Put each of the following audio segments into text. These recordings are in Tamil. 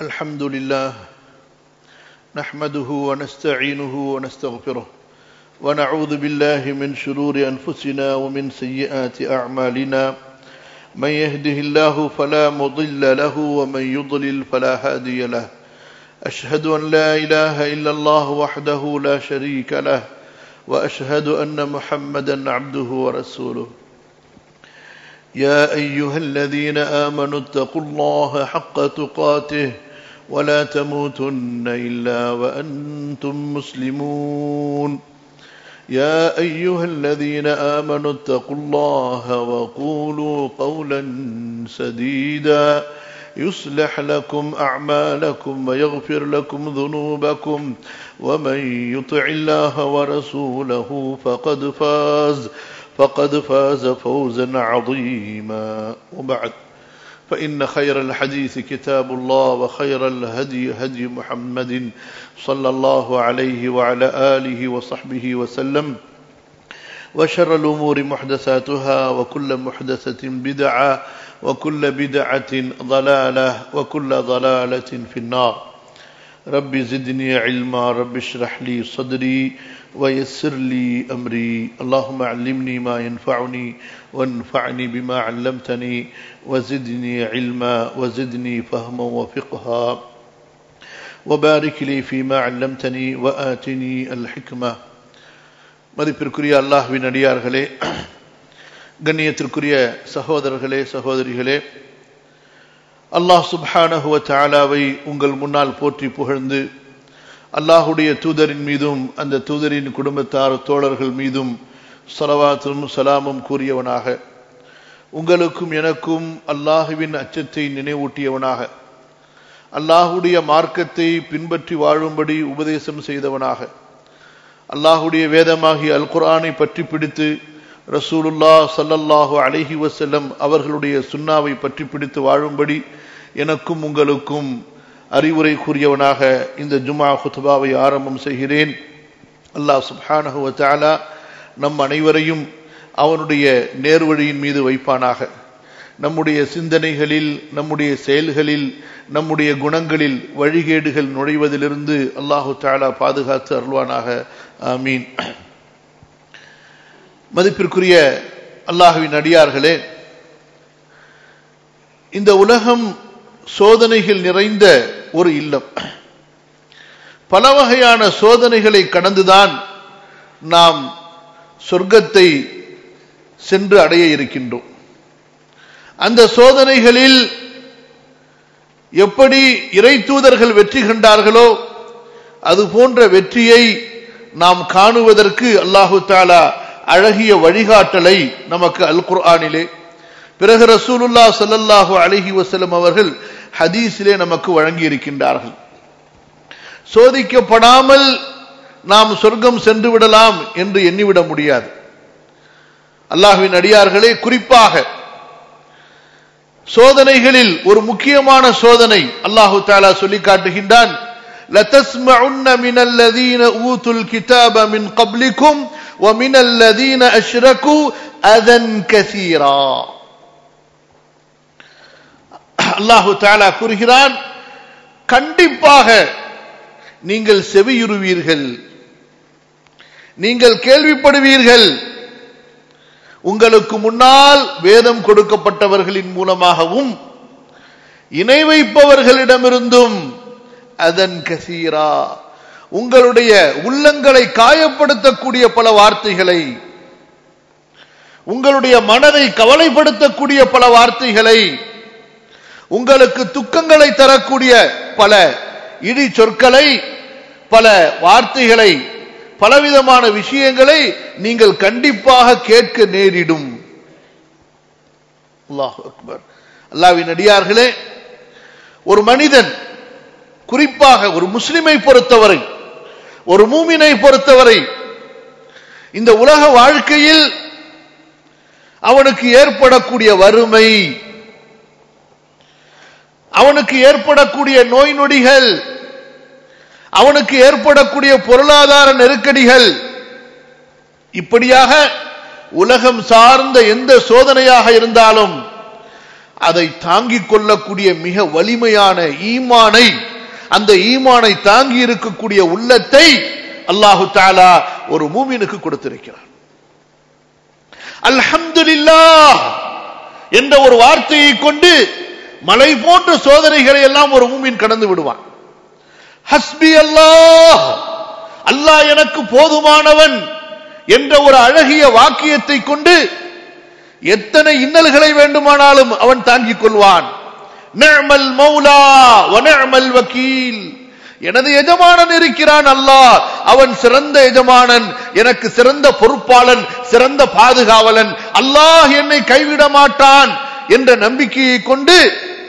الحمد لله نحمده ونستعينه ونستغفره ونعوذ بالله من شرور أنفسنا ومن سيئات أعمالنا من يهده الله فلا مضل له ومن يضلل فلا هادي له أشهد أن لا إله إلا الله وحده لا شريك له وأشهد أن محمدا عبده ورسوله يا أيها الذين آمنوا اتقوا الله حق تقاته ولا تموتن إلا وأنتم مسلمون يا أيها الذين آمنوا اتقوا الله وقولوا قولا سديدا يصلح لكم أعمالكم ويغفر لكم ذنوبكم ومن يطع الله ورسوله فقد فاز فقد فاز فوزا عظيما وبعد فإن خير الحديث كتاب الله وخير الهدي هدي محمد صلى الله عليه وعلى آله وصحبه وسلم وشر الأمور محدثاتها وكل محدثة بدعة وكل بدعة ضلالة وكل ضلالة في النار رب زدني علما رب اشرح لي صدري ويسر لي أمري اللهم علمني ما ينفعني وانفعني بما علمتني وزدني علما وزدني فهما وفقها وبارك لي فيما علمتني وآتني الحكمة மதிப்பிற்குரிய அல்லாஹ்வின் அடியார்களே கண்ணியத்திற்குரிய சகோதரர்களே சகோதரிகளே அல்லாஹ் சுப்ஹானஹுவ தாலாவை உங்கள் முன்னால் போற்றி புகழ்ந்து அல்லாஹுடைய தூதரின் மீதும் அந்த தூதரின் குடும்பத்தார் தோழர்கள் மீதும் சலவாத்தும் சலாமும் கூறியவனாக உங்களுக்கும் எனக்கும் அல்லாஹுவின் அச்சத்தை நினைவூட்டியவனாக அல்லாஹுடைய மார்க்கத்தை பின்பற்றி வாழும்படி உபதேசம் செய்தவனாக அல்லாஹுடைய வேதமாகிய அல் குரானை பற்றி பிடித்து ரசூலுல்லா சல்லல்லாஹு அலஹி வசல்லம் அவர்களுடைய சுண்ணாவை பற்றி பிடித்து வாழும்படி எனக்கும் உங்களுக்கும் அறிவுரை கூறியவனாக இந்த ஜுமா ஹுத்பாவை ஆரம்பம் செய்கிறேன் அல்லாஹ் சுப்ஹானஹுவ தாலா நம் அனைவரையும் அவனுடைய நேர்வழியின் மீது வைப்பானாக நம்முடைய சிந்தனைகளில் நம்முடைய செயல்களில் நம்முடைய குணங்களில் வழிகேடுகள் நுழைவதிலிருந்து அல்லாஹு தாலா பாதுகாத்து அருள்வானாக ஆமீன் மதிப்பிற்குரிய அல்லாஹுவின் அடியார்களே இந்த உலகம் சோதனைகள் நிறைந்த ஒரு இல்லம் பல வகையான சோதனைகளை கடந்துதான் நாம் சொர்க்கத்தை சென்று அடைய இருக்கின்றோம் அந்த சோதனைகளில் எப்படி இறை தூதர்கள் வெற்றி கண்டார்களோ அது போன்ற வெற்றியை நாம் காணுவதற்கு அல்லாஹு தாலா அழகிய வழிகாட்டலை நமக்கு அல் குர்ஆனிலே பிறகு ரசூலுல்லா சல்லல்லாஹு அலஹி வசலம் அவர்கள் ஹதீஸிலே நமக்கு வழங்கி இருக்கின்றார்கள் சோதிக்கப்படாமல் நாம் சொர்க்கம் சென்று விடலாம் என்று எண்ணிவிட முடியாது அல்லாஹுவின் அடியார்களே குறிப்பாக சோதனைகளில் ஒரு முக்கியமான சோதனை அல்லாஹு தாலா சொல்லி காட்டுகின்றான் لتسمعن من الذين اوتوا الكتاب من قبلكم ومن الذين اشركوا اذى كثيرا அல்லாஹு தாலா கூறுகிறான் கண்டிப்பாக நீங்கள் செவியுறுவீர்கள் நீங்கள் கேள்விப்படுவீர்கள் உங்களுக்கு முன்னால் வேதம் கொடுக்கப்பட்டவர்களின் மூலமாகவும் இணை வைப்பவர்களிடமிருந்தும் அதன் கசீரா உங்களுடைய உள்ளங்களை காயப்படுத்தக்கூடிய பல வார்த்தைகளை உங்களுடைய மனதை கவலைப்படுத்தக்கூடிய பல வார்த்தைகளை உங்களுக்கு துக்கங்களை தரக்கூடிய பல இடி சொற்களை பல வார்த்தைகளை பலவிதமான விஷயங்களை நீங்கள் கண்டிப்பாக கேட்க நேரிடும் அல்லாஹ் அக்பர் அல்லாவின் அடியார்களே ஒரு மனிதன் குறிப்பாக ஒரு முஸ்லிமை பொறுத்தவரை ஒரு மூமினை பொறுத்தவரை இந்த உலக வாழ்க்கையில் அவனுக்கு ஏற்படக்கூடிய வறுமை அவனுக்கு ஏற்படக்கூடிய நோய் நொடிகள் அவனுக்கு ஏற்படக்கூடிய பொருளாதார நெருக்கடிகள் இப்படியாக உலகம் சார்ந்த எந்த சோதனையாக இருந்தாலும் அதை தாங்கிக் கொள்ளக்கூடிய மிக வலிமையான ஈமானை அந்த ஈமானை தாங்கி இருக்கக்கூடிய உள்ளத்தை அல்லாஹு தாலா ஒரு மூமினுக்கு கொடுத்திருக்கிறார் அல்ஹம்துலில்லாஹ் என்ற ஒரு வார்த்தையை கொண்டு மலை போன்ற சோதனைகளை எல்லாம் ஒரு மூமின் கடந்து விடுவான் ஹஸ்பி அல்லாஹ் அல்லாஹ் எனக்கு போதுமானவன் என்ற ஒரு அழகிய வாக்கியத்தை கொண்டு எத்தனை இன்னல்களை வேண்டுமானாலும் அவன் தாங்கிக் கொள்வான் நிஅமல் மௌலா வ நிஅமல் வக்கீல் எனது எஜமானன் இருக்கிறான் அல்லாஹ் அவன் சிறந்த எஜமானன் எனக்கு சிறந்த பொறுப்பாளன் சிறந்த பாதுகாவலன் அல்லாஹ் என்னை கைவிட மாட்டான் என்ற நம்பிக்கையை கொண்டு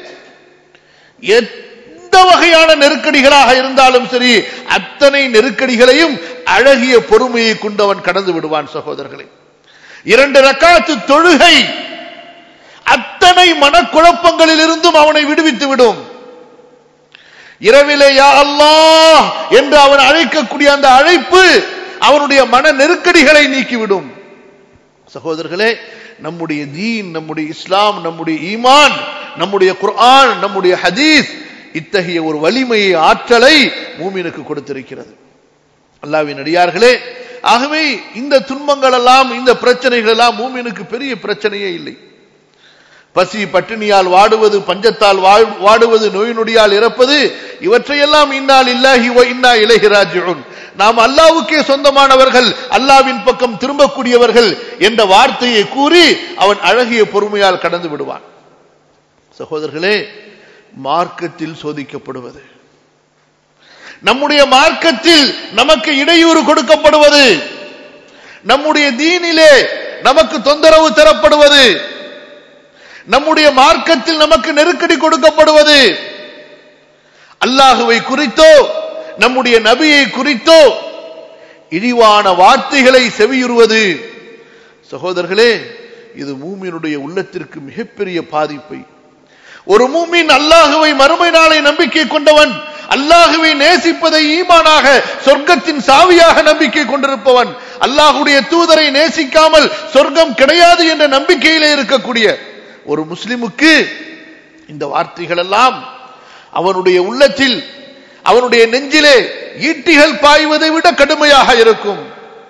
எந்த வகையான நெருக்கடிகளாக இருந்தாலும் சரி அத்தனை நெருக்கடிகளையும் அழகிய பொறுமையை கொண்டு அவன் கடந்து விடுவான் சகோதரர்களை இரண்டு ரக்காத்து தொழுகை அத்தனை மனக்குழப்பங்களில் இருந்தும் அவனை விடுவித்து விடும் இரவிலே யா அல்லாஹ் என்று அவன் அழைக்கக்கூடிய அந்த அழைப்பு அவனுடைய மன நெருக்கடிகளை நீக்கிவிடும் சகோதரர்களே நம்முடைய தீன் நம்முடைய இஸ்லாம் நம்முடைய ஈமான் நம்முடைய குர்ஆன் நம்முடைய ஹதீஸ் இத்தகைய ஒரு வலிமையை ஆற்றலை மூமினுக்கு கொடுத்திருக்கிறது அல்லாவின் அடியார்களே ஆகவே இந்த துன்பங்கள் எல்லாம் இந்த பிரச்சனைகள் எல்லாம் மூமினுக்கு பெரிய பிரச்சனையே இல்லை பசி பட்டினியால் வாடுவது பஞ்சத்தால் வாடுவது நோய் நொடியால் இறப்பது இவற்றையெல்லாம் இன்னால் இல்லாஹி ஓ இன்னா இலகிராஜுன் நாம் அல்லாவுக்கே சொந்தமானவர்கள் அல்லாவின் பக்கம் திரும்பக்கூடியவர்கள் என்ற வார்த்தையை கூறி அவன் அழகிய பொறுமையால் கடந்து விடுவான் சகோதரர்களே மார்க்கத்தில் சோதிக்கப்படுவது நம்முடைய மார்க்கத்தில் நமக்கு இடையூறு கொடுக்கப்படுவது நம்முடைய தீனிலே நமக்கு தொந்தரவு தரப்படுவது நம்முடைய மார்க்கத்தில் நமக்கு நெருக்கடி கொடுக்கப்படுவது அல்லாஹுவை குறித்தோ நம்முடைய நபியை குறித்தோ இழிவான வார்த்தைகளை செவியுறுவது சகோதரர்களே இது மூமியினுடைய உள்ளத்திற்கு மிகப்பெரிய பாதிப்பை ஒரு மூமின் அல்லாஹுவை மறுமை நாளை நம்பிக்கை கொண்டவன் அல்லாஹுவை நேசிப்பதை ஈமானாக சொர்க்கத்தின் சாவியாக நம்பிக்கை கொண்டிருப்பவன் அல்லாஹுடைய தூதரை நேசிக்காமல் சொர்க்கம் கிடையாது என்ற நம்பிக்கையிலே இருக்கக்கூடிய ஒரு முஸ்லிமுக்கு இந்த வார்த்தைகள் எல்லாம் அவனுடைய உள்ளத்தில் அவனுடைய நெஞ்சிலே ஈட்டிகள் பாய்வதை விட கடுமையாக இருக்கும்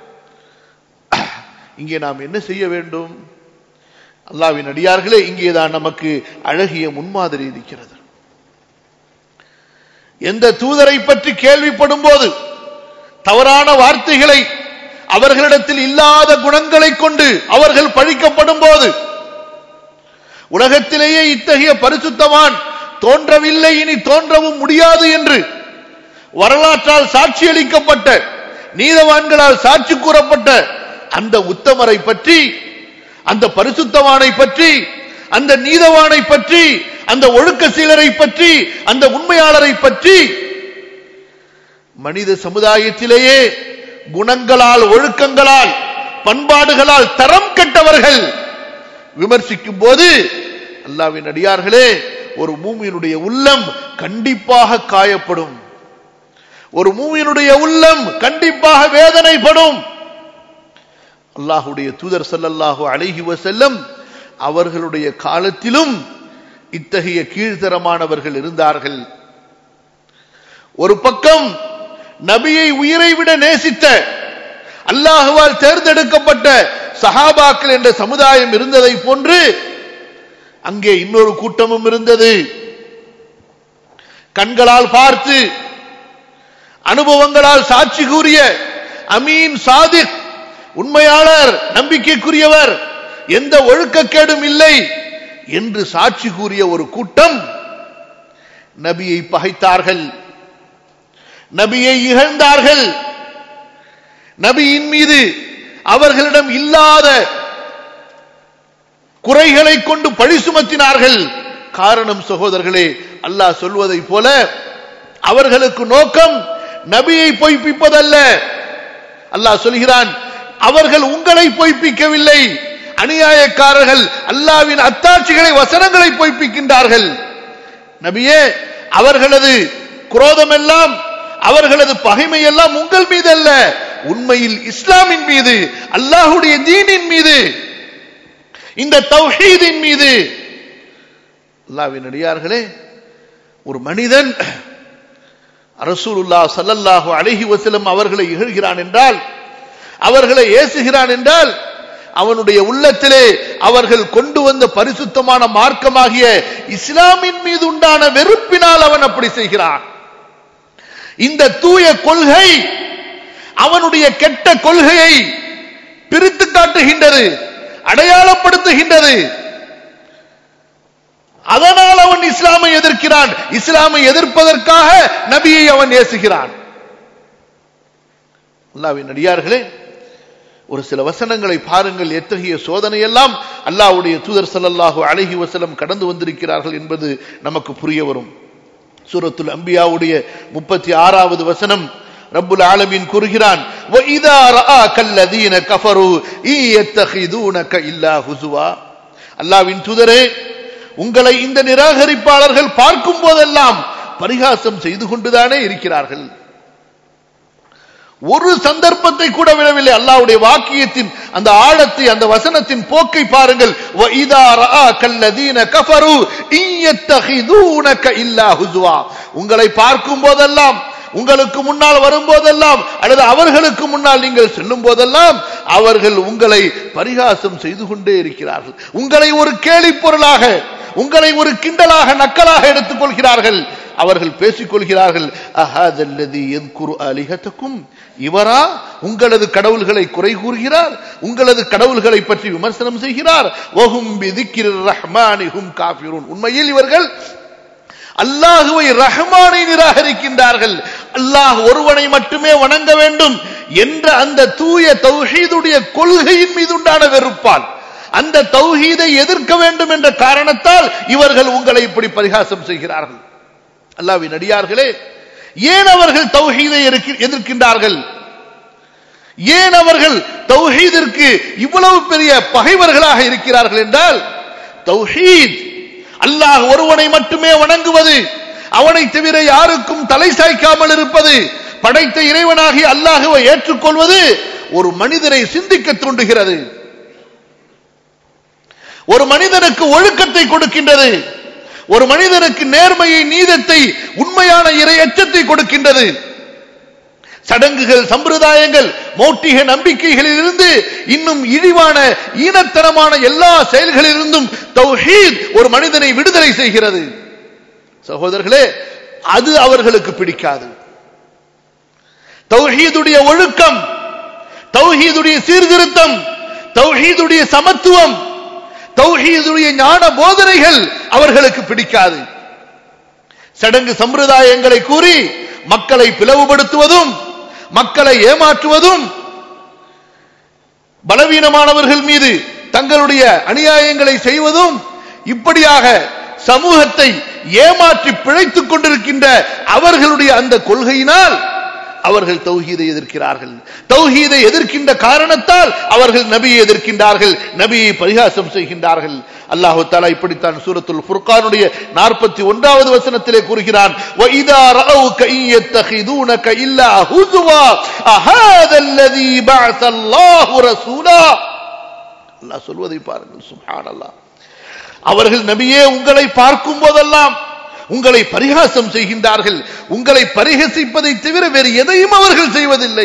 இங்கே நாம் என்ன செய்ய வேண்டும் அல்லாவின் அடியார்களே இங்கேதான் நமக்கு அழகிய முன்மாதிரி இருக்கிறது எந்த தூதரை பற்றி கேள்விப்படும் போது தவறான வார்த்தைகளை அவர்களிடத்தில் இல்லாத குணங்களை கொண்டு அவர்கள் பழிக்கப்படும் போது உலகத்திலேயே இத்தகைய பரிசுத்தவான் தோன்றவில்லை இனி தோன்றவும் முடியாது என்று வரலாற்றால் சாட்சியளிக்கப்பட்ட நீதவான்களால் சாட்சி கூறப்பட்ட அந்த உத்தமரை பற்றி அந்த பரிசுத்தவானை பற்றி அந்த நீதவானை பற்றி அந்த ஒழுக்க சீலரை பற்றி அந்த உண்மையாளரை பற்றி மனித சமுதாயத்திலேயே குணங்களால் ஒழுக்கங்களால் பண்பாடுகளால் தரம் கெட்டவர்கள் விமர்சிக்கும் போது அல்லாவின் அடியார்களே ஒரு மூமியினுடைய உள்ளம் கண்டிப்பாக காயப்படும் ஒரு மூமியினுடைய உள்ளம் கண்டிப்பாக வேதனைப்படும் அல்லாஹுடைய தூதர் சல்லல்லாஹு அலைஹி வசல்லம் அவர்களுடைய காலத்திலும் இத்தகைய கீழ்த்தரமானவர்கள் இருந்தார்கள் ஒரு பக்கம் நபியை உயிரை விட நேசித்த அல்லாஹுவால் தேர்ந்தெடுக்கப்பட்ட சஹாபாக்கள் என்ற சமுதாயம் இருந்ததை போன்று அங்கே இன்னொரு கூட்டமும் இருந்தது கண்களால் பார்த்து அனுபவங்களால் சாட்சி கூறிய அமீன் சாதிக் உண்மையாளர் நம்பிக்கைக்குரியவர் எந்த ஒழுக்கக்கேடும் இல்லை என்று சாட்சி கூறிய ஒரு கூட்டம் நபியை பகைத்தார்கள் நபியை இகழ்ந்தார்கள் நபியின் மீது அவர்களிடம் இல்லாத குறைகளை கொண்டு பழி சுமத்தினார்கள் காரணம் சகோதரர்களே அல்லாஹ் சொல்வதை போல அவர்களுக்கு நோக்கம் நபியை பொய்ப்பிப்பதல்ல அல்லாஹ் சொல்கிறான் அவர்கள் உங்களை பொய்ப்பிக்கவில்லை அநியாயக்காரர்கள் அல்லாவின் அத்தாட்சிகளை வசனங்களை பொய்ப்பிக்கின்றார்கள் நபியே அவர்களது குரோதம் எல்லாம் அவர்களது பகைமை எல்லாம் உங்கள் மீது அல்ல உண்மையில் இஸ்லாமின் மீது அல்லாஹுடைய தீனின் மீது இந்த தௌஹீதின் மீது அல்லாவின் அடியார்களே ஒரு மனிதன் ரசூலுல்லா ஸல்லல்லாஹு அலைஹி வஸல்லம் அவர்களை இகழ்கிறான் என்றால் அவர்களை ஏசுகிறான் என்றால் அவனுடைய உள்ளத்திலே அவர்கள் கொண்டு வந்த பரிசுத்தமான மார்க்கமாகிய இஸ்லாமின் மீது உண்டான வெறுப்பினால் அவன் அப்படி செய்கிறான் இந்த தூய கொள்கை அவனுடைய கெட்ட கொள்கையை பிரித்து காட்டுகின்றது அடையாளப்படுத்துகின்றது அதனால் அவன் இஸ்லாமை எதிர்க்கிறான் இஸ்லாமை எதிர்ப்பதற்காக நபியை அவன் ஏசுகிறான் அல்லாவின் அடியார்களே ஒரு சில வசனங்களை பாருங்கள் எத்தகைய சோதனை எல்லாம் அல்லாஹ்வுடைய தூதர் ஸல்லல்லாஹு அலைஹி வஸல்லம் கடந்து வந்திருக்கிறார்கள் என்பது நமக்கு புரிய வரும் சூரத்துல் அம்பியாவுடைய முப்பத்தி ஆறாவது வசனம் ரப்புல் ஆலமீன் கூறுகிறான் وَإِذَا رَآكَ الَّذِينَ كَفَرُوا إِن يَتَّخِذُونَكَ إِلَّا هُزُوًا அல்லாஹ்வின் தூதரே உங்களை இந்த நிராகரிப்பாளர்கள் பார்க்கும் போதெல்லாம் பரிகாசம் செய்து கொண்டுதானே இருக்கிறார்கள் ஒரு சந்தர்ப்பத்தை கூட விடவில்லை அல்லாஹ்வுடைய வாக்கியத்தின் அந்த ஆழத்தை அந்த வசனத்தின் போக்கை பாருங்கள் وَإِذَا رَآكَ الَّذِينَ كَفَرُوا إِن يَتَّخِذُونَكَ إِلَّا هُزُوًا உங்களை பார்க்கும் போதெல்லாம் உங்களுக்கு முன்னால் வரும்போதெல்லாம் அல்லது அவர்களுக்கு முன்னால் நீங்கள் செல்லும் போதெல்லாம் அவர்கள் உங்களை பரிகாசம் செய்து கொண்டே இருக்கிறார்கள் உங்களை ஒரு கேலி பொருளாக உங்களை ஒரு கிண்டலாக நக்கலாக எடுத்துக் கொள்கிறார்கள் அவர்கள் பேசிக் கொள்கிறார்கள் அஹாதல்லதி என்குரு அலிஹத்துக்கும் இவரா உங்களது கடவுள்களை குறை கூறுகிறார் உங்களது கடவுள்களை பற்றி விமர்சனம் செய்கிறார் ஒஹும் பிதிக்கிர் ரஹ்மானிஹும் காஃபிரூன் உண்மையில் இவர்கள் அல்லாஹுவை ரஹ்மானை நிராகரிக்கின்றார்கள் அல்லாஹ் ஒருவனை மட்டுமே வணங்க வேண்டும் என்ற அந்த தூய தௌஹீதுடைய கொள்கையின் மீது உண்டான வெறுப்பால் அந்த தௌஹீதை எதிர்க்க வேண்டும் என்ற காரணத்தால் இவர்கள் உங்களை இப்படி பரிகாசம் செய்கிறார்கள் அல்லாவின் அடியார்களே ஏன் அவர்கள் தௌஹீதை எதிர்க்க- எதிர்க்கின்றார்கள் ஏன் அவர்கள் தௌஹீதிற்கு இவ்வளவு பெரிய பகைவர்களாக இருக்கிறார்கள் என்றால் தௌஹீத் அல்லாஹ் ஒருவனை மட்டுமே வணங்குவது அவனை தவிர யாருக்கும் தலை சாய்க்காமல் இருப்பது படைத்த இறைவனாகி அல்லாஹுவை ஏற்றுக்கொள்வது ஒரு மனிதரை சிந்திக்க தூண்டுகிறது ஒரு மனிதனுக்கு ஒழுக்கத்தை கொடுக்கின்றது ஒரு மனிதனுக்கு நேர்மையை நீதத்தை உண்மையான இறை எச்சத்தை கொடுக்கின்றது சடங்குகள் சம்பிரதாயங்கள் மௌட்டிக நம்பிக்கைகளில் இருந்து இன்னும் இழிவான ஈனத்தனமான எல்லா செயல்களிலிருந்தும் தௌஹீத் ஒரு மனிதனை விடுதலை செய்கிறது சகோதரர்களே அது அவர்களுக்கு பிடிக்காது தௌஹீதுடைய ஒழுக்கம் தௌஹீதுடைய சீர்திருத்தம் தௌஹீதுடைய சமத்துவம் தௌஹீதுடைய ஞான போதனைகள் அவர்களுக்கு பிடிக்காது சடங்கு சம்பிரதாயங்களை கூறி மக்களை பிளவுபடுத்துவதும் மக்களை ஏமாற்றுவதும் பலவீனமானவர்கள் மீது தங்களுடைய அநியாயங்களை செய்வதும் இப்படியாக சமூகத்தை ஏமாற்றி பிழைத்துக் கொண்டிருக்கின்ற அவர்களுடைய அந்த கொள்கையினால் அவர்கள் தௌஹீதை எதிர்க்கிறார்கள் தௌஹீதை எதிர்க்கின்ற காரணத்தால் அவர்கள் நபியை எதிர்க்கின்றார்கள் நபியை பரிகாசம் செய்கின்றார்கள் அல்லாஹு தாலா இப்படித்தான் சூரத்துல் ஃபுர்கானுடைய நாற்பத்தி ஒன்றாவது வசனத்திலே கூறுகிறான் وَإِذَا رَأَوْكَ إِن يَتَّخِذُونَكَ إِلَّا هُزُوًا أَهَذَا الَّذِي بَعَثَ اللَّهُ رَسُولًا அல்லாஹ் சொல்வதை பாருங்கள் சுப்ஹானல்லாஹ் அவர்கள் நபியே உங்களை பார்க்கும் போதெல்லாம் உங்களை பரிகாசம் செய்கின்றார்கள் உங்களை பரிகசிப்பதை தவிர வேறு எதையும் அவர்கள் செய்வதில்லை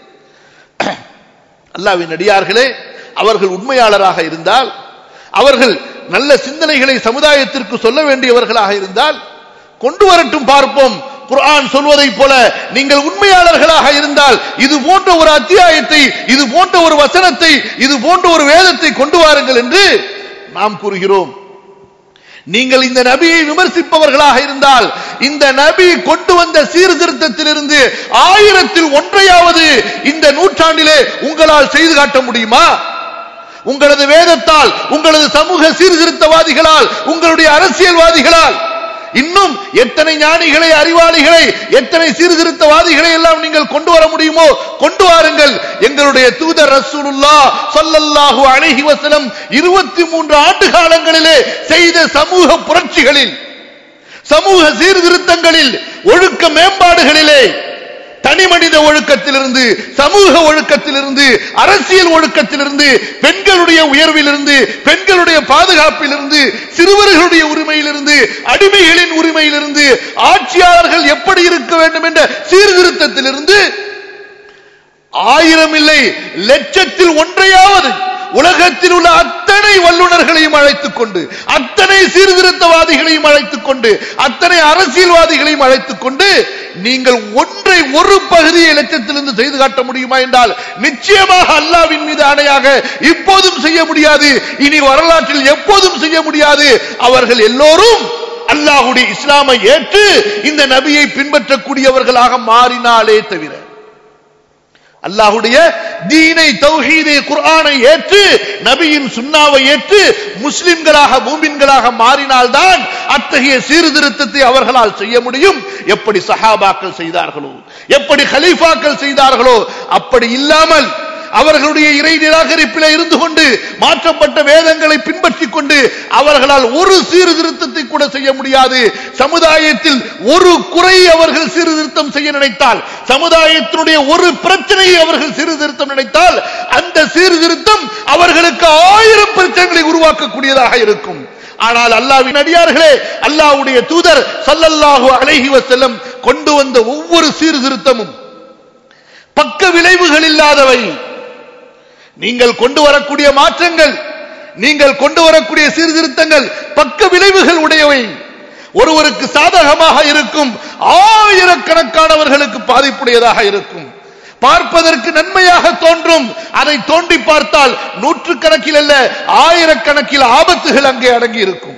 அல்லாவின் அடியார்களே அவர்கள் உண்மையாளராக இருந்தால் அவர்கள் நல்ல சிந்தனைகளை சமுதாயத்திற்கு சொல்ல வேண்டியவர்களாக இருந்தால் கொண்டு வரட்டும் பார்ப்போம் குர்ஆன் சொல்வதை போல நீங்கள் உண்மையாளர்களாக இருந்தால் இது போன்ற ஒரு அத்தியாயத்தை இது போன்ற ஒரு வசனத்தை இது போன்ற ஒரு வேதத்தை கொண்டு வாருங்கள் என்று நாம் கூறுகிறோம் நீங்கள் இந்த நபியை விமர்சிப்பவர்களாக இருந்தால் இந்த நபி கொண்டு வந்த சீர்திருத்தத்திலிருந்து ஆயிரத்தில் ஒன்றையாவது இந்த நூற்றாண்டிலே உங்களால் செய்து காட்ட முடியுமா உங்களது வேதத்தால் உங்களது சமூக சீர்திருத்தவாதிகளால் உங்களுடைய அரசியல்வாதிகளால் இன்னும் எத்தனை ஞானிகளை அறிவாளிகளை எத்தனை சீர்திருத்தவாதிகளை எல்லாம் நீங்கள் கொண்டு வர முடியுமோ கொண்டு வாருங்கள் எங்களுடைய தூதர் ரசூலுல்லா ஸல்லல்லாஹு அலைஹி வஸல்லம் 23 ஆண்டு காலங்களிலே செய்த சமூக புரட்சிகளில் சமூக சீர்திருத்தங்களில் ஒழுக்க மேம்பாடுகளிலே தனி மனித ஒழுக்கத்திலிருந்து சமூக ஒழுக்கத்திலிருந்து அரசியல் ஒழுக்கத்திலிருந்து பெண்களுடைய உயர்விலிருந்து பெண்களுடைய பாதுகாப்பிலிருந்து சிறுவர்களுடைய உரிமையிலிருந்து அடிமைகளின் உரிமையிலிருந்து ஆட்சியாளர்கள் எப்படி இருக்க வேண்டும் என்ற சீர்திருத்தத்திலிருந்து ஆயிரம் இல்லை லட்சத்தில் ஒன்றையாவது உலகத்தில் உள்ள அத்தனை வல்லுநர்களையும் அழைத்துக் கொண்டு அத்தனை சீர்திருத்தவாதிகளையும் அழைத்துக் கொண்டு அத்தனை அரசியல்வாதிகளையும் அழைத்துக் கொண்டு நீங்கள் ஒன்றை ஒரு பகுதியை லட்சத்திலிருந்து செய்து காட்ட முடியுமா என்றால் நிச்சயமாக அல்லாவின் மீது ஆணையாக இப்போதும் செய்ய முடியாது இனி வரலாற்றில் எப்போதும் செய்ய முடியாது அவர்கள் எல்லோரும் அல்லாஹுடைய இஸ்லாமை ஏற்று இந்த நபியை பின்பற்றக்கூடியவர்களாக மாறினாலே தவிர அல்லாஹுடைய தீனை தௌஹீதை குர்ஆனை ஏற்று நபியின் சுன்னாவை ஏற்று முஸ்லிம்களாக மூமின்களாக மாறினால்தான் அத்தகைய சீர்திருத்தத்தை அவர்களால் செய்ய முடியும் எப்படி சஹாபாக்கள் செய்தார்களோ எப்படி கலீஃபாக்கள் செய்தார்களோ அப்படி இல்லாமல் அவர்களுடைய இறை நிராகரிப்பில் இருந்து கொண்டு மாற்றப்பட்ட வேதங்களை பின்பற்றிக் கொண்டு அவர்களால் ஒரு சீர்திருத்தத்தை கூட செய்ய முடியாது சமுதாயத்தில் ஒரு குறை அவர்கள் சீர்திருத்தம் செய்ய நினைத்தால் சமுதாயத்தினுடைய ஒரு பிரச்சனையை அவர்கள் சீர்திருத்தம் நினைத்தால் அந்த சீர்திருத்தம் அவர்களுக்கு ஆயிரம் பிரச்சனைகளை உருவாக்கக்கூடியதாக இருக்கும் ஆனால் அல்லாவின் அடியார்களே அல்லாவுடைய தூதர் சல்லல்லாஹு அலைஹி வஸல்லம் கொண்டு வந்த ஒவ்வொரு சீர்திருத்தமும் பக்க விளைவுகள் இல்லாதவை நீங்கள் கொண்டு வரக்கூடிய மாற்றங்கள் நீங்கள் கொண்டு வரக்கூடிய சீர்திருத்தங்கள் பக்க விளைவுகள் உடையவை ஒருவருக்கு சாதகமாக இருக்கும் ஆயிரக்கணக்கானவர்களுக்கு பாதிப்புடையதாக இருக்கும் பார்ப்பதற்கு நன்மையாக தோன்றும் அதை தோண்டி பார்த்தால் நூற்றுக்கணக்கில் அல்ல ஆயிரக்கணக்கில் ஆபத்துகள் அங்கே அடங்கி இருக்கும்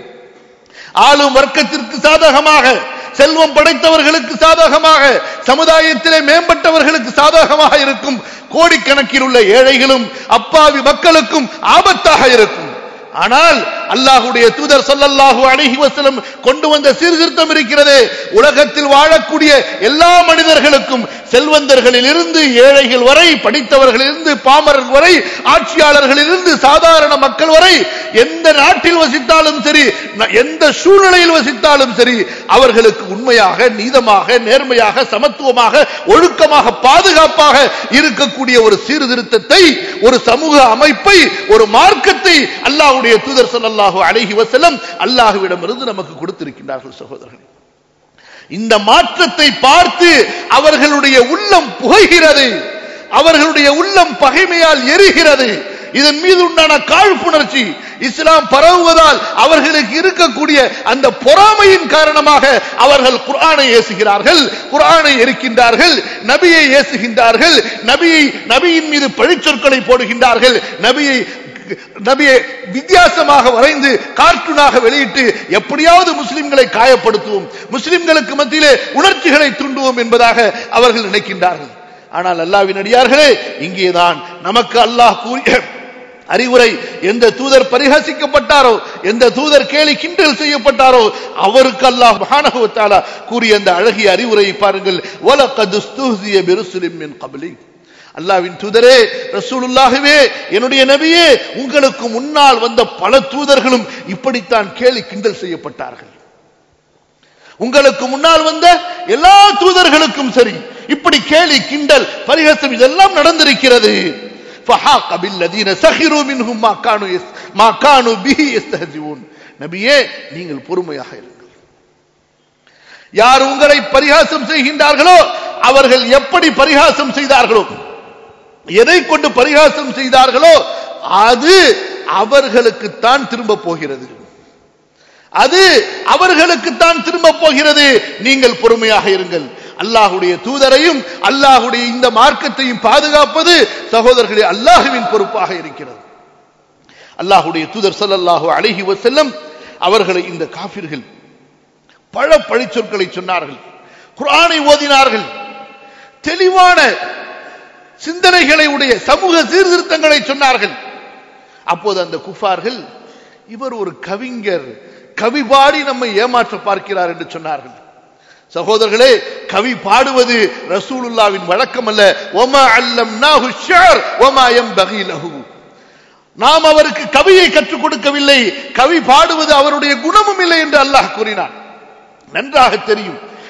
ஆளும் வர்க்கத்திற்கு சாதகமாக செல்வம் படைத்தவர்களுக்கு சாதகமாக சமுதாயத்திலே மேம்பட்டவர்களுக்கு சாதகமாக இருக்கும் கோடிக்கணக்கில் உள்ள ஏழைகளும் அப்பாவி மக்களுக்கும் ஆபத்தாக இருக்கும் ஆனால் அல்லாஹுடைய தூதர் சொல்லல்லாஹு அழகி வசலம் கொண்டு வந்த சீர்திருத்தம் இருக்கிறது உலகத்தில் வாழக்கூடிய எல்லா மனிதர்களுக்கும் செல்வந்தர்களில் இருந்து ஏழைகள் வரை படித்தவர்களிலிருந்து பாமரர் வரை ஆட்சியாளர்களிலிருந்து சாதாரண மக்கள் வரை எந்த நாட்டில் வசித்தாலும் சரி எந்த சூழ்நிலையில் வசித்தாலும் சரி அவர்களுக்கு உண்மையாக நீதமாக நேர்மையாக சமத்துவமாக ஒழுக்கமாக பாதுகாப்பாக இருக்கக்கூடிய ஒரு சீர்திருத்தத்தை ஒரு சமூக அமைப்பை ஒரு மார்க்கத்தை அல்லாஹுடைய தூதர் சொல்லல்லாஹு அழகி வசலம் அல்லாஹுவிடமிருந்து நமக்கு கொடுத்திருக்கின்றார்கள் சகோதரர்களே இந்த மாற்றத்தை பார்த்து அவர்களுடைய உள்ளம் புகைகிறது அவர்களுடைய உள்ளம் பகைமையால் எரிகிறது இதன் மீது உண்டான காழ்ப்புணர்ச்சி இஸ்லாம் பரவுவதால் அவர்களுக்கு இருக்கக்கூடிய அந்த பொறாமையின் காரணமாக அவர்கள் குர்ஆனை ஏசுகிறார்கள் குர்ஆனை எரிக்கின்றார்கள் நபியை ஏசுகின்றார்கள் நபியை நபியின் மீது பழிச்சொற்களை போடுகின்றார்கள் நபியை நபியை வித்தியாசமாக வரைந்து கார்ட்டூனாக வெளியிட்டு எப்படியாவது முஸ்லிம்களை காயப்படுத்துவோம் முஸ்லிம்களுக்கு மத்தியிலே உணர்ச்சிகளை தூண்டுவோம் என்பதாக அவர்கள் நினைக்கின்றார்கள் ஆனால் அல்லாவின் அடியார்களே இங்கேதான் நமக்கு அல்லாஹ் கூறிய அறிவுரை எந்த தூதர் பரிஹசிக்கப்பட்டாரோ எந்த தூதர் கேலி கிண்டல் செய்யப்பட்டாரோ அவருக்கு அல்லாஹ் மகானகுவத்தாலா கூறிய அந்த அழகிய அறிவுரை பாருங்கள் வலக்கது ஸ்தூசிய பெருசுலிம் என் கபலி அல்லாவின் தூதரே ரசூலுல்லாகவே என்னுடைய நபியே உங்களுக்கு முன்னால் வந்த பல தூதர்களும் இப்படித்தான் கேலி கிண்டல் செய்யப்பட்டார்கள் உங்களுக்கு முன்னால் வந்த எல்லா தூதர்களுக்கும் சரி இப்படி கேலி கிண்டல் பரிகசம் இதெல்லாம் நடந்திருக்கிறது فحاق بالذين سخروا منهم ما كانوا يس ما كانوا به يستهزئون நபியே நீங்கள் பொறுமையாக இருங்கள் யார் உங்களை பரிகாசம் செய்கின்றார்களோ அவர்கள் எப்படி பரிகாசம் செய்தார்களோ எதை கொண்டு பரிகாசம் செய்தார்களோ அது அவர்களுக்குத்தான் திரும்ப போகிறது அது அவர்களுக்குத்தான் திரும்ப போகிறது நீங்கள் பொறுமையாக இருங்கள் அல்லாஹுடைய தூதரையும் அல்லாஹுடைய இந்த மார்க்கத்தையும் பாதுகாப்பது சகோதரர்களே அல்லாஹுவின் பொறுப்பாக இருக்கிறது அல்லாஹுடைய தூதர் சொல்லல்லாஹு அழகி செல்லம் அவர்களை இந்த காபிர்கள் பல பழிச்சொற்களை சொன்னார்கள் குரானை ஓதினார்கள் தெளிவான சிந்தனைகளை உடைய சமூக சீர்திருத்தங்களை சொன்னார்கள் அப்போது அந்த குஃபார்கள் இவர் ஒரு கவிஞர் கவி பாடி நம்மை ஏமாற்ற பார்க்கிறார் என்று சொன்னார்கள் சகோதரர்களே கவி பாடுவது ரசூலுல்லாவின் வழக்கம் அல்ல ஒமா அல்லம் நாஹு ஷர் ஒமா எம் பகீலஹு நாம் அவருக்கு கவியை கற்றுக் கொடுக்கவில்லை கவி பாடுவது அவருடைய குணமும் இல்லை என்று அல்லாஹ் கூறினான் நன்றாக தெரியும்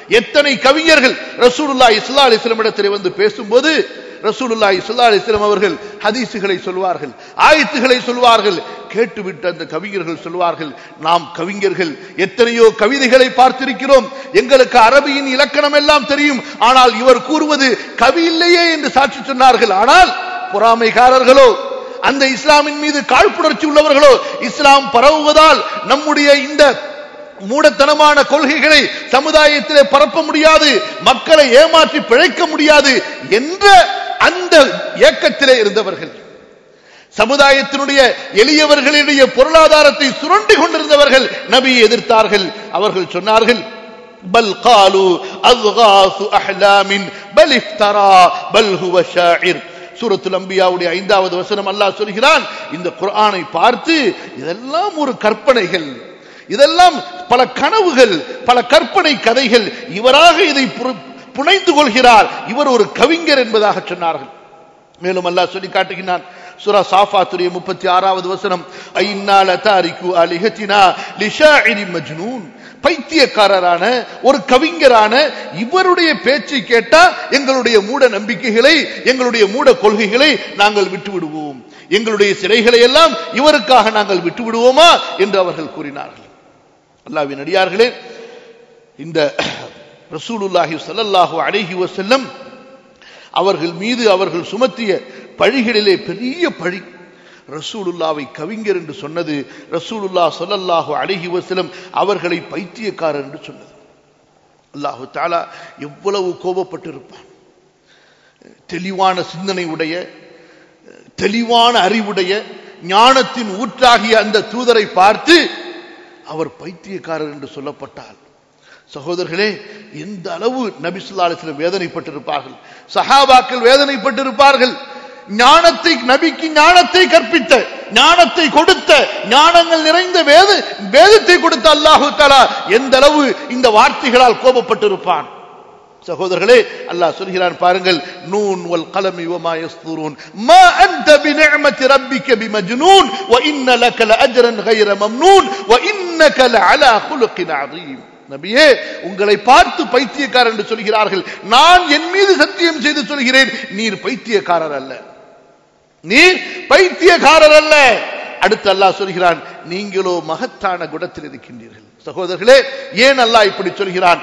எத்தனை கவிஞர்கள் ரசூலுல்லா இஸ்லா அலிஸ்லம் இடத்திலே வந்து பேசும்போது ரசூலுல்லா இஸ்லா அலிஸ்லம் அவர்கள் ஹதீசுகளை சொல்வார்கள் ஆயத்துகளை சொல்வார்கள் கேட்டுவிட்டு அந்த கவிஞர்கள் சொல்வார்கள் நாம் கவிஞர்கள் எத்தனையோ கவிதைகளை பார்த்திருக்கிறோம் எங்களுக்கு அரபியின் இலக்கணம் எல்லாம் தெரியும் ஆனால் இவர் கூறுவது கவி இல்லையே என்று சாட்சி சொன்னார்கள் ஆனால் பொறாமைக்காரர்களோ அந்த இஸ்லாமின் மீது காழ்ப்புணர்ச்சி உள்ளவர்களோ இஸ்லாம் பரவுவதால் நம்முடைய இந்த மூடத்தனமான கொள்கைகளை சமுதாயத்திலே பரப்ப முடியாது மக்களை ஏமாற்றி பிழைக்க முடியாது என்ற அந்த இயக்கத்திலே இருந்தவர்கள் சமுதாயத்தினுடைய எளியவர்களுடைய பொருளாதாரத்தை சுரண்டி கொண்டிருந்தவர்கள் நபியை எதிர்த்தார்கள் அவர்கள் சொன்னார்கள் بل قالوا أضغاث أحلام بل افترى بل هو شاعر சூரத்துல் அம்பியாவுடைய ஐந்தாவது வசனம் அல்லாஹ் சொல்கிறான் இந்த குர்ஆனை பார்த்து இதெல்லாம் ஒரு கற்பனைகள் இதெல்லாம் பல கனவுகள் பல கற்பனை கதைகள் இவராக இதை புனைந்து கொள்கிறார் இவர் ஒரு கவிஞர் என்பதாக சொன்னார்கள் மேலும் அல்லாஹ் சொல்லி காட்டுகிறான் சுரா சாஃபாத்துடைய முப்பத்தி ஆறாவது வசனம் ஐநால தாரிக்கு அலிஹத்தினா லிஷாஇரி மஜ்னூன் பைத்தியக்காரரான ஒரு கவிஞரான இவருடைய பேச்சை கேட்டா எங்களுடைய மூட நம்பிக்கைகளை எங்களுடைய மூட கொள்கைகளை நாங்கள் விட்டு விடுவோம் எங்களுடைய சிலைகளை எல்லாம் இவருக்காக நாங்கள் விட்டு விடுவோமா என்று அவர்கள் கூறினார்கள் அல்லாவின் அடியார்களே இந்த ரசூலுல்லாஹி சல்லல்லாஹு அலைஹி வசல்லம் அவர்கள் மீது அவர்கள் சுமத்திய பழிகளிலே பெரிய பழி ரசூலுல்லாவை கவிஞர் என்று சொன்னது ரசூலுல்லா சொல்லல்லாஹு அழகி வசலம் அவர்களை பைத்தியக்காரர் என்று சொன்னது அல்லாஹு தாலா எவ்வளவு கோபப்பட்டிருப்பான் தெளிவான சிந்தனை உடைய தெளிவான அறிவுடைய ஞானத்தின் ஊற்றாகிய அந்த தூதரை பார்த்து அவர் பைத்தியக்காரர் என்று சொல்லப்பட்டால் சகோதரர்களே எந்த அளவு நபிசுல்லா அலிஸ்லம் வேதனைப்பட்டிருப்பார்கள் சஹாபாக்கள் வேதனைப்பட்டிருப்பார்கள் ஞானத்தை நபிக்கு ஞானத்தை கற்பித்த ஞானத்தை கொடுத்த ஞானங்கள் நிறைந்த வேத வேதத்தை கொடுத்த அல்லாஹு தாலா எந்த அளவு இந்த வார்த்தைகளால் கோபப்பட்டிருப்பான் சகோதரர்களே அல்லாஹ் சொல்கிறான் பாருங்கள் நூன் வல் கலமி வமா யஸ்துரூன் மா அன்த பிநிஅமதி ரப்பிக பிமஜ்னூன் வ இன்ன லக லஅஜரன் غير மம்னூன் வ இன்னக லஅலா குலுகின் அதீம் நபியே உங்களை பார்த்து பைத்தியக்காரர் என்று சொல்கிறார்கள் நான் என் மீது சத்தியம் செய்து சொல்கிறேன் நீர் பைத்தியக்காரர் அல்ல நீர் பைத்தியக்காரர் அல்ல அடுத்து அல்லாஹ் சொல்கிறான் நீங்களோ மகத்தான குணத்தில் இருக்கின்றீர்கள் சகோதரர்களே ஏன் அல்லாஹ் இப்படி சொல்கிறான்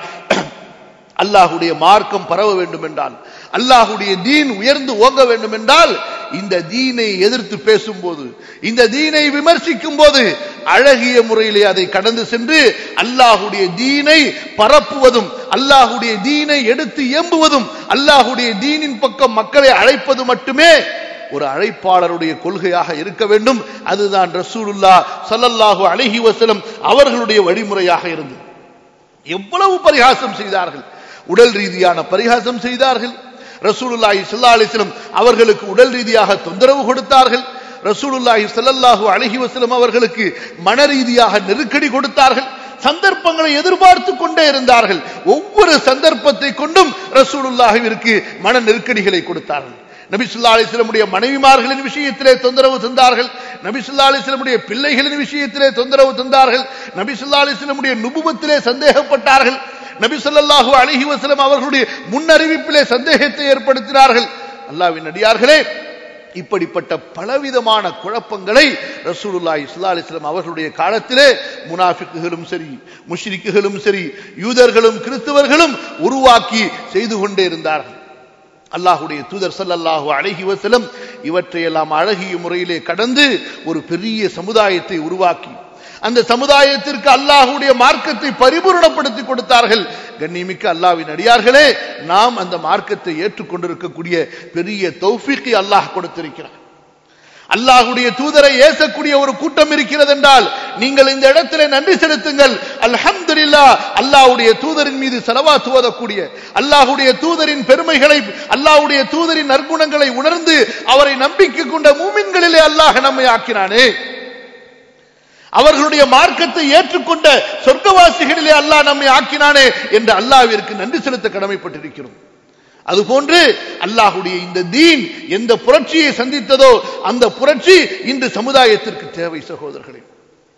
அல்லாஹுடைய மார்க்கம் பரவ வேண்டும் என்றால் அல்லாஹுடைய தீன் உயர்ந்து ஓங்க வேண்டும் என்றால் இந்த தீனை எதிர்த்து பேசும்போது இந்த தீனை விமர்சிக்கும் போது அழகிய முறையிலே அதை கடந்து சென்று அல்லாஹுடைய தீனை பரப்புவதும் அல்லாஹுடைய தீனை எடுத்து எம்புவதும் அல்லாஹுடைய தீனின் பக்கம் மக்களை அழைப்பது மட்டுமே ஒரு அழைப்பாளருடைய கொள்கையாக இருக்க வேண்டும் அதுதான் ரசூலுல்லா சல்லல்லாஹு அழகி வசலம் அவர்களுடைய வழிமுறையாக இருந்தது எவ்வளவு பரிகாசம் செய்தார்கள் உடல் ரீதியான பரிகாசம் செய்தார்கள் ரசூலுல்லாஹி ஸல்லல்லாஹு அலைஹி வஸல்லம் அவர்களுக்கு உடல் ரீதியாக தொந்தரவு கொடுத்தார்கள் ரசூலுல்லாஹி ஸல்லல்லாஹு அலைஹி வஸல்லம் அவர்களுக்கு மன ரீதியாக நெருக்கடி கொடுத்தார்கள் சந்தர்ப்பங்களை எதிர்பார்த்து கொண்டே இருந்தார்கள் ஒவ்வொரு சந்தர்ப்பத்தை கொண்டும் ரசூலுல்லாஹிற்கு மன நெருக்கடிகளை கொடுத்தார்கள் நபி சொல்லா அலிஸ்லமுடைய மனைவிமார்களின் விஷயத்திலே தொந்தரவு தந்தார்கள் நபி சொல்லா அலிஸ்லமுடைய பிள்ளைகளின் விஷயத்திலே தொந்தரவு தந்தார்கள் நபி சொல்லா அலிஸ்லமுடைய நுபுவத்திலே சந்தேகப்பட்டார்கள் நபி சொல்லாஹு அலிஹி வசலம் அவர்களுடைய முன்னறிவிப்பிலே சந்தேகத்தை ஏற்படுத்தினார்கள் அல்லாவின் அடியார்களே இப்படிப்பட்ட பலவிதமான குழப்பங்களை ரசூலுல்லா இஸ்லா அலிஸ்லாம் அவர்களுடைய காலத்திலே முனாஃபிக்குகளும் சரி முஷ்ரிக்குகளும் சரி யூதர்களும் கிறிஸ்தவர்களும் உருவாக்கி செய்து கொண்டே இருந்தார்கள் அல்லாஹுடைய தூதர் சல்லல்லாஹு அழகி வசலம் இவற்றையெல்லாம் அழகிய முறையிலே கடந்து ஒரு பெரிய சமுதாயத்தை உருவாக்கி அந்த சமுதாயத்திற்கு அல்லாஹுடைய மார்க்கத்தை பரிபூரணப்படுத்தி கொடுத்தார்கள் கண்ணிமிக்க அல்லாவின் அடியார்களே நாம் அந்த மார்க்கத்தை ஏற்றுக்கொண்டிருக்கக்கூடிய பெரிய தௌஃபிக்கை அல்லாஹ் கொடுத்திருக்கிறார் அல்லாஹுடைய தூதரை ஏசக்கூடிய ஒரு கூட்டம் இருக்கிறது என்றால் நீங்கள் இந்த இடத்திலே நன்றி செலுத்துங்கள் அல்ஹம்துலில்லா அல்லாஹ்வுடைய தூதரின் மீது செலவாத்து ஓதக்கூடிய அல்லாஹ்வுடைய தூதரின் பெருமைகளை அல்லாஹ்வுடைய தூதரின் நற்குணங்களை உணர்ந்து அவரை நம்பிக்கை கொண்ட மூமின்களிலே அல்லாஹ் நம்மை ஆக்கினானே அவர்களுடைய மார்க்கத்தை ஏற்றுக்கொண்ட சொர்க்கவாசிகளிலே அல்லாஹ் நம்மை ஆக்கினானே என்று அல்லாஹ்விற்கு நன்றி செலுத்த கடமைப்பட்டிருக்கிறோம் அதுபோன்று அல்லாஹுடைய இந்த தீன் எந்த புரட்சியை சந்தித்ததோ அந்த புரட்சி இன்று சமுதாயத்திற்கு தேவை சகோதரர்களே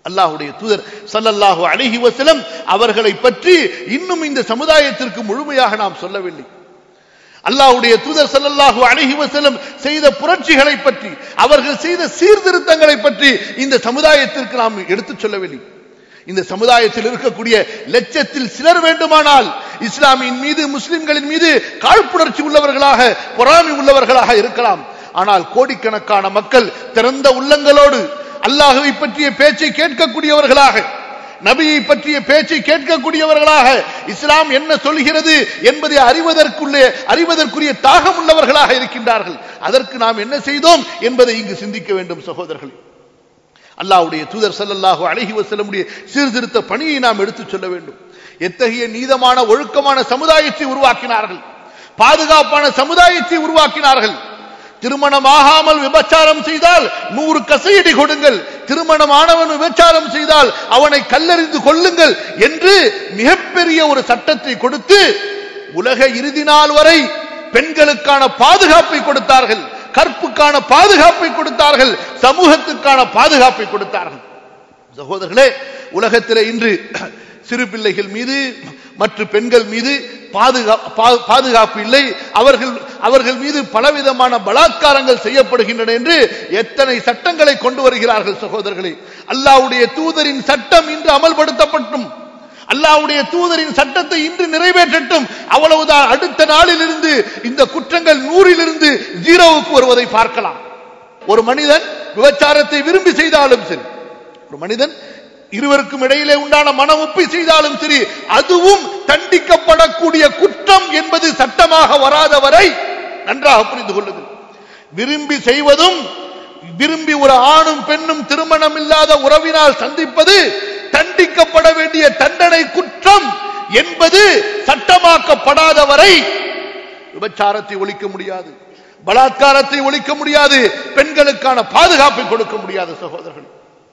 அல்லாஹுடைய தூதர் சல்லல்லாஹு அலைஹி வஸல்லம் அவர்களை பற்றி இன்னும் இந்த சமுதாயத்திற்கு முழுமையாக நாம் சொல்லவில்லை அல்லாஹ்வுடைய தூதர் ஸல்லல்லாஹு அலைஹி வஸல்லம் செய்த புரட்சிகளை பற்றி அவர்கள் செய்த சீர்திருத்தங்களை பற்றி இந்த சமுதாயத்திற்கு நாம் எடுத்துச் சொல்லவில்லை இந்த சமுதாயத்தில் இருக்கக்கூடிய லட்சத்தில் சிலர் வேண்டுமானால் இஸ்லாமின் மீது முஸ்லிம்களின் மீது காழ்ப்புணர்ச்சி உள்ளவர்களாக பொறாமை உள்ளவர்களாக இருக்கலாம் ஆனால் கோடிக்கணக்கான மக்கள் திறந்த உள்ளங்களோடு அல்லாஹுவை பற்றிய பேச்சை கேட்கக்கூடியவர்களாக நபியை பற்றிய பேச்சை கேட்கக்கூடியவர்களாக இஸ்லாம் என்ன சொல்கிறது என்பதை அறிவதற்குள்ளே அறிவதற்குரிய தாகம் உள்ளவர்களாக இருக்கின்றார்கள் அதற்கு நாம் என்ன செய்தோம் என்பதை இங்கு சிந்திக்க வேண்டும் சகோதரர்கள் அல்லாஹ்வுடைய தூதர் ஸல்லல்லாஹு அலைஹி வஸல்லமுடைய சீர்திருத்த பணியை நாம் எடுத்துச் சொல்ல வேண்டும் எத்தகைய நீதமான ஒழுக்கமான சமுதாயத்தை உருவாக்கினார்கள் பாதுகாப்பான சமுதாயத்தை உருவாக்கினார்கள் திருமணம் ஆகாமல் விபச்சாரம் செய்தால் நூறு கசையடி கொடுங்கள் திருமணம் ஆனவன் விபச்சாரம் செய்தால் அவனை கல்லறிந்து கொள்ளுங்கள் என்று மிகப்பெரிய ஒரு சட்டத்தை கொடுத்து உலக இறுதி நாள் வரை பெண்களுக்கான பாதுகாப்பை கொடுத்தார்கள் கற்புக்கான பாதுகாப்பை கொடுத்தார்கள் சமூகத்துக்கான பாதுகாப்பை கொடுத்தார்கள் சகோதரர்களே உலகத்தில் இன்று சிறு பிள்ளைகள் மீது மற்ற பெண்கள் மீது பாதுகா- பா- பாதுகாப்பு இல்லை அவர்கள் அவர்கள் மீது பலவிதமான பலாத்காரங்கள் செய்யப்படுகின்றன என்று எத்தனை சட்டங்களை கொண்டு வருகிறார்கள் சகோதரர்களே அல்லாஹ்வுடைய தூதரின் சட்டம் இன்று அமல்படுத்தப்பட்டும் அல்லாஹ்வுடைய தூதரின் சட்டத்தை இன்று நிறைவேற்றட்டும் அவ்வளவுதான் அடுத்த நாளிலிருந்து இந்த குற்றங்கள் நூறிலிருந்து ஜீரோவுக்கு வருவதை பார்க்கலாம் ஒரு மனிதன் விபச்சாரத்தை விரும்பி செய்தாலும் சரி ஒரு மனிதன் இருவருக்கும் இடையிலே உண்டான மன ஒப்பி செய்தாலும் சரி அதுவும் தண்டிக்கப்படக்கூடிய குற்றம் என்பது சட்டமாக வராத வரை நன்றாக புரிந்து கொள்ளுங்கள் விரும்பி செய்வதும் விரும்பி ஒரு ஆணும் பெண்ணும் திருமணம் இல்லாத உறவினால் சந்திப்பது தண்டிக்கப்பட வேண்டிய தண்டனை குற்றம் என்பது சட்டமாக்கப்படாத வரை விபச்சாரத்தை ஒழிக்க முடியாது பலாத்காரத்தை ஒழிக்க முடியாது பெண்களுக்கான பாதுகாப்பை கொடுக்க முடியாது சகோதரர்கள்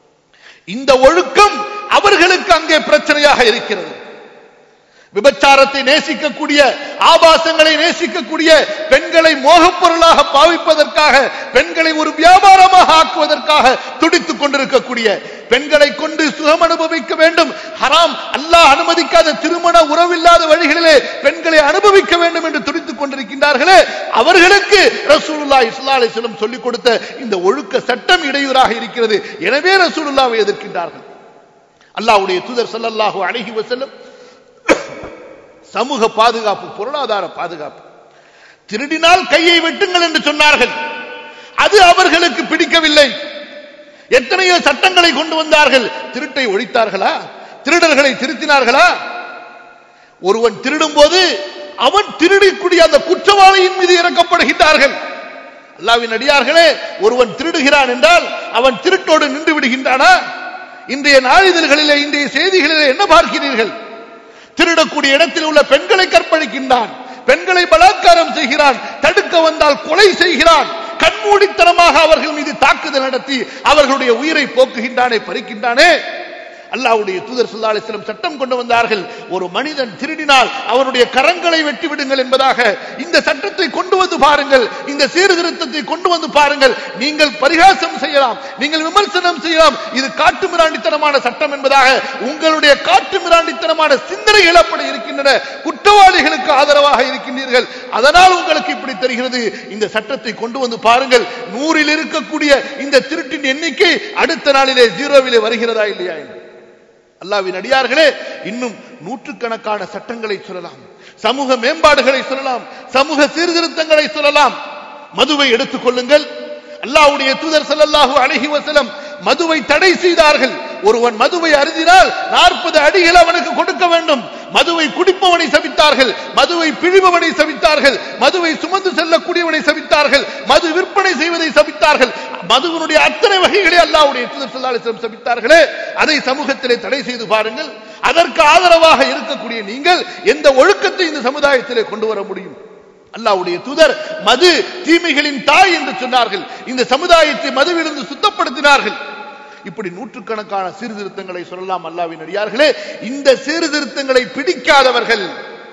இந்த ஒழுக்கம் அவர்களுக்கு அங்கே பிரச்சனையாக இருக்கிறது விபச்சாரத்தை நேசிக்கக்கூடிய ஆபாசங்களை நேசிக்கக்கூடிய பெண்களை மோகப் பொருளாக பாவிப்பதற்காக பெண்களை ஒரு வியாபாரமாக ஆக்குவதற்காக துடித்துக் கொண்டிருக்கக்கூடிய பெண்களை கொண்டு சுகம் அனுபவிக்க வேண்டும் ஹராம் அல்லாஹ் அனுமதிக்காத திருமண உறவில்லாத வழிகளிலே பெண்களை அனுபவிக்க வேண்டும் என்று துடித்துக் கொண்டிருக்கின்றார்களே அவர்களுக்கு ரசூலுல்லாஹி ஸல்லல்லாஹு அலைஹி வஸல்லம் சொல்லிக் கொடுத்த இந்த ஒழுக்க சட்டம் இடையூறாக இருக்கிறது எனவே ரசூலுல்லாவை எதிர்க்கின்றார்கள் அல்லாஹ்வுடைய தூதர் ஸல்லல்லாஹு அலைஹி வஸல்லம் சமூக பாதுகாப்பு பொருளாதார பாதுகாப்பு திருடினால் கையை வெட்டுங்கள் என்று சொன்னார்கள் அது அவர்களுக்கு பிடிக்கவில்லை எத்தனையோ சட்டங்களை கொண்டு வந்தார்கள் திருட்டை ஒழித்தார்களா திருடர்களை திருத்தினார்களா ஒருவன் திருடும் போது அவன் திருடக்கூடிய அந்த குற்றவாளியின் மீது இறக்கப்படுகின்றார்கள் அல்லாவின் அடியார்களே ஒருவன் திருடுகிறான் என்றால் அவன் திருட்டோடு நின்று விடுகின்றானா இன்றைய நாளிதழ்களிலே இன்றைய செய்திகளிலே என்ன பார்க்கிறீர்கள் திருடக்கூடிய இடத்தில் உள்ள பெண்களை கற்பழிக்கின்றான் பெண்களை பலாத்காரம் செய்கிறான் தடுக்க வந்தால் கொலை செய்கிறான் கண்மூடித்தனமாக அவர்கள் மீது தாக்குதல் நடத்தி அவர்களுடைய உயிரை போக்குகின்றானே பறிக்கின்றானே அல்லாஹ்வுடைய தூதர் ஸல்லல்லாஹு அலைஹி வஸல்லம் சட்டம் கொண்டு வந்தார்கள் ஒரு மனிதன் திருடினால் அவனுடைய கரங்களை வெட்டி விடுங்கள் என்பதாக இந்த சட்டத்தை கொண்டு வந்து பாருங்கள் இந்த சீர்திருத்தத்தை கொண்டு வந்து பாருங்கள் நீங்கள் பரிகாசம் செய்யலாம் நீங்கள் விமர்சனம் செய்யலாம் இது காட்டு மிராண்டித்தனமான சட்டம் என்பதாக உங்களுடைய காட்டு மிராண்டித்தனமான சிந்தனைகள் அப்படி இருக்கின்றன குற்றவாளிகளுக்கு ஆதரவாக இருக்கின்றீர்கள் அதனால் உங்களுக்கு இப்படி தெரிகிறது இந்த சட்டத்தை கொண்டு வந்து பாருங்கள் நூறில் இருக்கக்கூடிய இந்த திருட்டின் எண்ணிக்கை அடுத்த நாளிலே ஜீரோவிலே வருகிறதா இல்லையா என்று அல்லாவின் அடியார்களே இன்னும் நூற்றுக்கணக்கான சட்டங்களை சொல்லலாம் சமூக மேம்பாடுகளை சொல்லலாம் சமூக சீர்திருத்தங்களை சொல்லலாம் மதுவை எடுத்துக் கொள்ளுங்கள் அல்லாஹ்வுடைய தூதர் ஸல்லல்லாஹு அலைஹி வஸல்லம் மதுவை தடை செய்தார்கள் ஒருவன் மதுவை அருந்தினால் நாற்பது அடிகள் அவனுக்கு கொடுக்க வேண்டும் மதுவை குடிப்பவனை சபித்தார்கள் மதுவை பிழிபவனை சபித்தார்கள் மதுவை சுமந்து செல்லக்கூடியவனை சபித்தார்கள் மது விற்பனை செய்வதை சபித்தார்கள் மதுவினுடைய அத்தனை வகைகளை அல்லாஹ்வுடைய தூதர் ஸல்லல்லாஹு அலைஹி வஸல்லம் சபித்தார்களே அதை சமூகத்திலே தடை செய்து பாருங்கள் அதற்கு ஆதரவாக இருக்கக்கூடிய நீங்கள் எந்த ஒழுக்கத்தை இந்த சமுதாயத்திலே கொண்டு வர முடியும் அல்லாஹ்வுடைய தூதர் மது தீமைகளின் தாய் என்று சொன்னார்கள் இந்த சமுதாயத்தை மதுவிலிருந்து சுத்தப்படுத்தினார்கள் இப்படி நூற்றுக்கணக்கான சீர்திருத்தங்களை சொல்லலாம் அல்லாவின் அடியார்களே இந்த சீர்திருத்தங்களை பிடிக்காதவர்கள்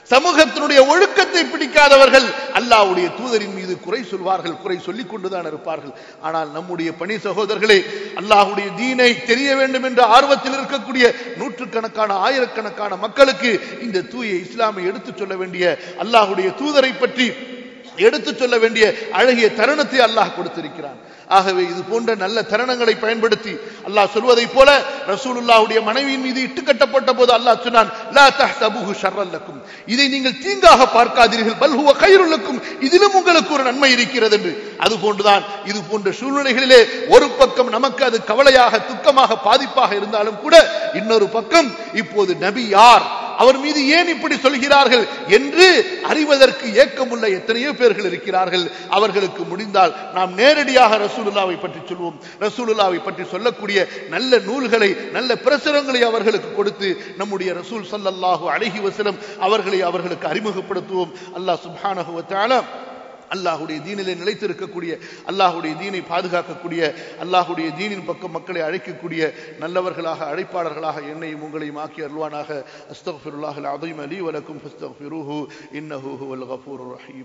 சமூகத்தினுடைய ஒழுக்கத்தை பிடிக்காதவர்கள் அல்லாஹ்வுடைய தூதரின் மீது குறை சொல்வார்கள் குறை சொல்லிக் கொண்டுதான் இருப்பார்கள் ஆனால் நம்முடைய பணி சகோதரர்களே அல்லாஹ்வுடைய தீனை தெரிய வேண்டும் என்ற ஆர்வத்தில் இருக்கக்கூடிய நூற்றுக்கணக்கான ஆயிரக்கணக்கான மக்களுக்கு இந்த தூய இஸ்லாமை எடுத்துச் சொல்ல வேண்டிய அல்லாஹ்வுடைய தூதரை பற்றி எடுத்துச் சொல்ல வேண்டிய அழகிய தருணத்தை அல்லாஹ் கொடுத்திருக்கிறான் ஆகவே இது போன்ற நல்ல தருணங்களை பயன்படுத்தி அல்லாஹ் சொல்வதைப் போல ரசூலுல்லாஹுடைய மனைவியின் மீது இட்டு கட்டப்பட்ட போது அல்லாஹ் சொன்னான் லா தஹ்சபுஹு ஷர்ரல் லக்கும் இதை நீங்கள் தீங்காக பார்க்காதீர்கள் பல் ஹுவ கைருல் லக்கும் இதிலும் உங்களுக்கு ஒரு நன்மை இருக்கிறது என்று அது போன்றுதான் இது போன்ற சூழ்நிலைகளிலே ஒரு பக்கம் நமக்கு அது கவலையாக துக்கமாக பாதிப்பாக இருந்தாலும் கூட இன்னொரு பக்கம் இப்போது நபி யார் அவர் மீது ஏன் இப்படி சொல்கிறார்கள் என்று அறிவதற்கு ஏக்கமுள்ள எத்தனையோ பேர்கள் இருக்கிறார்கள் அவர்களுக்கு முடிந்தால் நாம் நேரடியாக ரசூலுல்லாவை பற்றி சொல்வோம் ரசூலுல்லாவை பற்றி சொல்லக்கூடிய நல்ல நூல்களை நல்ல பிரசுரங்களை அவர்களுக்கு கொடுத்து நம்முடைய ரசூல் ஸல்லல்லாஹு அலைஹி வஸல்லம் அவர்களை அவர்களுக்கு அறிமுகப்படுத்துவோம் அல்லாஹ் சுப்ஹானஹு வ தஆலா அல்லாஹுடைய தீனிலே நிலைத்திருக்கக்கூடிய அல்லாஹுடைய தீனை பாதுகாக்கக்கூடிய அல்லாஹுடைய தீனின் பக்கம் மக்களை அழைக்கக்கூடிய நல்லவர்களாக அழைப்பாளர்களாக என்னையும் உங்களையும் ஆக்கி அருள்வானாக அஸ்தக்ஃபிருல்லாஹல் அதீம் அலி வலக்கும் ஃபஸ்தக்ஃபிருஹு இன்னஹு ஹுவல் கஃபூருர் ரஹீம்